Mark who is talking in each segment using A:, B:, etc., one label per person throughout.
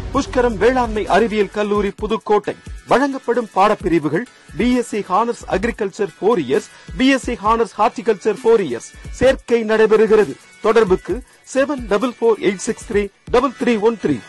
A: புஷ்கரம் வேளாண்மை அறிவியல் கல்லூரி புதுக்கோட்டை வழங்கப்படும் பாடப்பிரிவுகள் BSc honours agriculture four years BSc honours horticulture four years சேர்க்கை நடைபெறுகிறது தொடர்புக்கு seven double four eight six three double three one three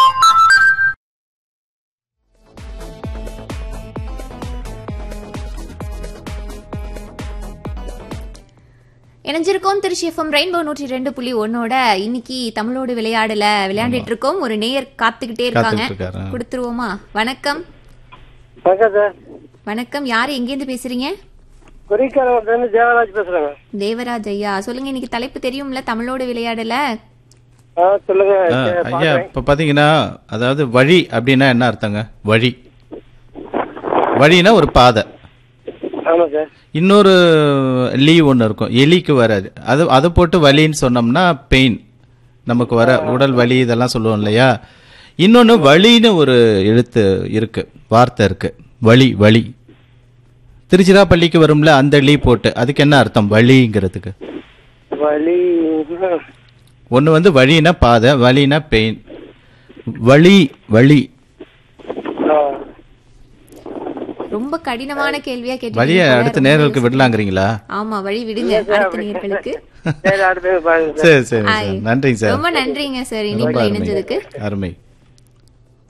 B: இணைஞ்சிருக்கோம் திருச்சி எஃப்எம் ரெயின்போ நூற்றி ரெண்டு புள்ளி ஒன்னோட இன்னைக்கு தமிழோடு விளையாடல விளையாண்டுட்டு இருக்கோம் ஒரு நேயர் காத்துக்கிட்டே இருக்காங்க
C: காத்துக்கிட்டு இருக்காரு.
B: கொடுத்துருவோமா வணக்கம்
D: வணக்கம் சார்
B: வணக்கம் யாரு எங்கேருந்து பேசுறீங்க
D: குறிக்காலத்துலேருந்து தேவராஜ் பேசுறேங்க
B: தேவராஜ் ஐயா சொல்லுங்க இன்னைக்கு தலைப்பு தெரியும்ல தமிழோடு விளையாடல
D: ஆ சொல்லுங்க
C: ஆ,
D: சரி,
C: ஐயா
D: பார்க்கறேன்.
C: இப்ப பாத்தீங்கன்னா அதாவது வழி அப்படின்னா என்ன அர்த்தங்க வழி வழினா ஒரு பாதை
D: ஆமா சார்
C: இன்னொரு லீ ஒன்று இருக்கும் எலிக்கு வராது அது அதை போட்டு வலின்னு சொன்னோம்னா பெயின் நமக்கு வர உடல் வலி இதெல்லாம் சொல்லுவோம் இல்லையா இன்னொன்று வலின்னு ஒரு எழுத்து இருக்கு வார்த்தை இருக்கு வலி வலி திருச்சிராப்பள்ளிக்கு வரும்ல அந்த லீ போட்டு அதுக்கு என்ன அர்த்தம் வலிங்கிறதுக்கு
D: வலி ம்,
C: ஒன்று வந்து வழினா பாதை வலினா பெயின் வலி வலி
D: ஆ.
B: ரொம்ப கடினமான கேள்வியா
C: வழியை
B: கேட்டு
C: அடுத்த நேர்களுக்கு விடலாங்கிறீங்களா
B: ஆமா வழி விடுங்க அடுத்த நேயர்களுக்கு
D: சரி அடுத்து பாருங்க சார்
C: சரி சரி சார் நன்றிங்க சார்
B: ரொம்ப நன்றிங்க சார் இனிப்புல இணைஞ்சதுக்கு
C: அருமை